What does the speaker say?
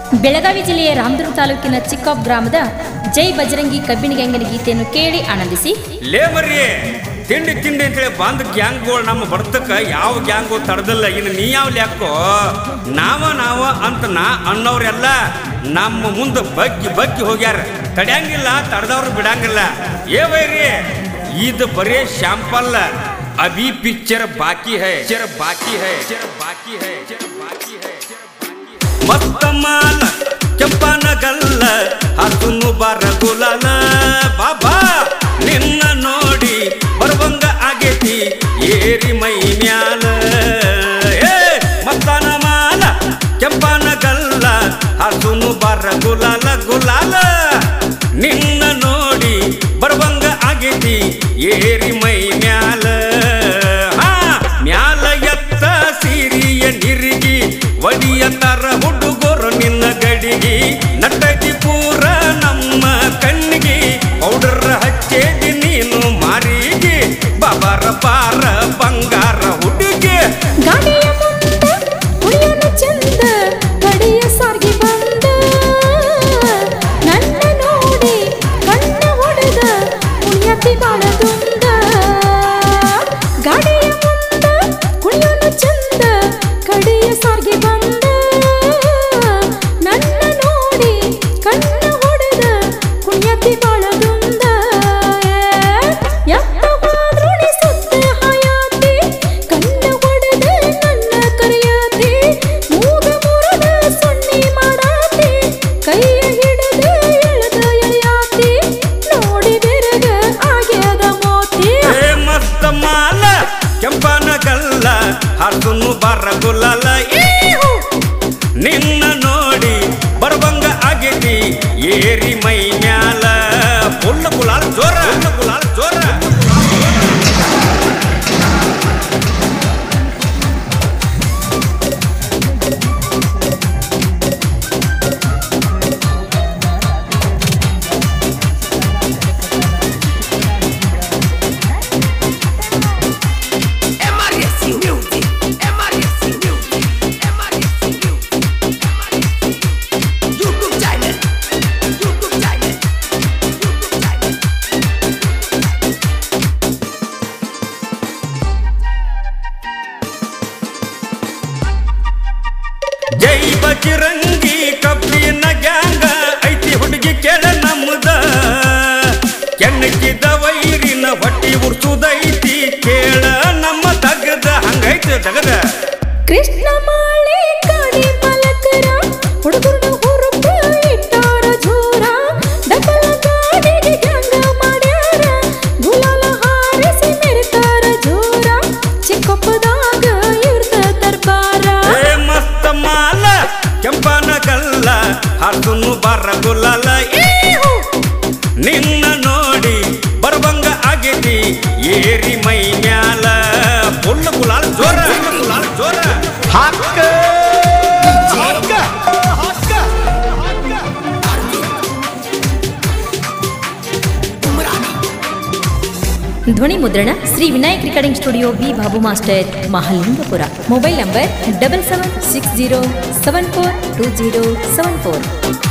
ಬೆಳಗಾವಿ ಜಿಲ್ಲೆಯ ರಾಮದುರ್ಗ ತಾಲೂಕಿನ ಚಿಕ್ಕಾಪ್ ಗ್ರಾಮದ ಜೈ ಬಜರಂಗಿ ಕಬ್ಬಿಣ ಗ್ಯಾಂಗಿನ ಗೀತೆಯನ್ನು ಕೇಳಿ ಆನಂದಿಸಿ ಲೇ ಮರ್ರಿ ತಿಂಡಿ ತಿಂಡಿ ಅಂತೇಳಿ ಬಂದ ಗ್ಯಾಂಗ್ಗಳು ನಮ್ಮ ಬರ್ತಕ್ಕ ಯಾವ ಗ್ಯಾಂಗು ತಡೆದಿಲ್ಲ ಇನ್ನು ನೀ ಯಾವ ಲ್ಯಾಕೋ ನಾವ ನಾವ ಅಂತ ನಾ ಅನ್ನೋರೆಲ್ಲ ನಮ್ಮ ಮುಂದೆ ಬಗ್ಗಿ ಬಗ್ಗಿ ಹೋಗ್ಯಾರ ತಡ್ಯಾಂಗಿಲ್ಲ ತಡೆದವ್ರು ಬಿಡಂಗಿಲ್ಲ ಏ ಬೈರಿ ಇದು ಬರೀ ಶಾಂಪಲ್ ಅಭಿ ಪಿಕ್ಚರ್ ಬಾಕಿ ಹೈ ಪಿಕ್ಚರ್ ಬಾಕಿ ಹೈ ಪಿಕ್ಚರ್ ಬಾಕಿ ಹೈ ಪಿಕ್ಚರ್ ಬಾಕಿ ಹೈ ಮತ್ತ ಮಾಲ ಕೆಂಪನ ಗಲ್ಲ ಹಸುನು ಬರ ಗುಲಾಲ ಬಾಬಾ ನಿನ್ನ ನೋಡಿ ಬರುವಂಗ ಆಗೇತಿ ಏರಿ ಮೈ ಮ್ಯಾಲ ಏ ಮತ್ತನ ಮಾಲ ಕೆಂಪನ ಗಲ್ಲ ಹಸುನು ಬರ ಗುಲಾಲ ಗುಲಾಲ ನಿನ್ನ ನೋಡಿ ಬರುವಂಗ ಆಗೇತಿ ಏರಿ ಮೈ ಮ್ಯಾಲ ಹಾ ಮ್ಯಾಲ ಎತ್ತ ಸಿರಿಯ ನಿರಿಗಿ ಒಡಿಯ ತರ ಹುಡುಗರು ನಿನ್ನ ಗಡಿಗಿ ನಟಗಿ ಪೂರ ನಮ್ಮ ಕಣ್ಣಿಗೆ ಪೌಡರ್ ಹಚ್ಚೇದಿ ನೀನು ಮಾರಿಗೆ ಬಾಬಾರ ಪಾರ ಬಂಗಾರ ಹುಡುಗಿ ಗಾಡಿಯ ಮುಂದೆ ಹುಡುಗನ ಚಂದ ಕಡೆಯ ಸಾರ್ಗಿ ಬಂದ ನನ್ನ ನೋಡಿ ಕಣ್ಣ ಹೊಡೆದ ಪುಣ್ಯತಿ ಬಾಳ ತುಂದ ಗಾಡಿಯ ಮುಂದೆ ಹುಡುಗನ ಚಂದ ಕಡೆಯ ಸಾರ್ಗಿ ಬಂದ ನನ್ನ ನೋಡಿ ಕಣ್ಣ ಹೊಡೆದ ಪುಣ್ಯತಿ ಬಾಳ ದುಂದ ಎತ್ತ ಹೋದ್ರುಣಿ ಸುತ್ತ ಹಾಯಾತಿ ಕಣ್ಣ ಹೊಡೆದ ನನ್ನ ಕರೆಯಾತಿ ಮೂಗ ಮುರದ ಸೊನ್ನಿ ಮಾಡಾತಿ ಕೈಯ ಹಿಡದ ಎಳೆದ ಎಳೆಯಾತಿ ನೋಡಿ ಬೆರಗ ಆಗ್ಯದ ಮೋತಿ ಏ ಮಸ್ತ ಮಾಲ ಕೆಂಪನ ಗಲ್ಲ ಹರ್ಸುನು ಬರ ಗುಲಾಲ ಈಹು. ನಿನ್ನ ನೋಡಿ ಬರುವಂಗ ಆಗೇತಿ ಏರಿ ಮೈ ಮ್ಯಾಲ ಫುಲ್ ಗುಲಾಲ್ ಜೋರ ಫುಲ್ ಗುಲಾಲ್ ಜೋರ MRS Music, MRS Music, MRS Music, MRS YouTube channel, YouTube channel, YouTube channel. ಜೈ ಬಜರಂಗಿ ಕಬ್ಬಿನ ಗ್ಯಾಂಗ ಐತಿ ಹುಡುಗಿ ಕೆಳ ನಮ್ಮದ ಕೆಣಕಿದ ವೈರಿನ ಹೊಟ್ಟಿ ಉರ್ಸುದೈತಿ ಕೇಳ ನಮ್ಮ ತಗದ ಹಂಗೈತಿ ತಗದ ಕೃಷ್ಣ ಮಾಳೆ ಕಾಡಿ ಮಲಕರ ಹುಡುಗರ ಹುರುಪ ಇಟ್ಟಾರ ಜೋರ ಡಬಲ ಗಾಡಿಗೆ ಗಂಗ ಮಾಡ್ಯಾರ ಗುಲಾಲ ಹಾರಿಸಿ ಮೆರಿತಾರ ಜೋರ ಚಿಕ್ಕಪ್ಪದಾಗ ಇರ್ತ ದರ್ಬಾರ ಏ ಮಸ್ತ ಮಾಲ ಕೆಂಪನ ಗಲ್ಲ ಹರ್ಸುನು ಬರ ಗುಲಾಲ ಈಹು. ನಿನ್ನ ನೋಡಿ ಬರುವಂಗ ಆಗೇತಿ ಏರಿ ಮೈ ಮ್ಯಾಲ ಫುಲ್ ಗುಲಾಲ್ ಜೋರ ಗುಲಾಲ್ ಜೋರ ಧ್ವನಿ ಮುದ್ರಣ Shri Vinayak recording studio B Babu master Mahalingapura mobile number double seven six zero seven four two zero seven four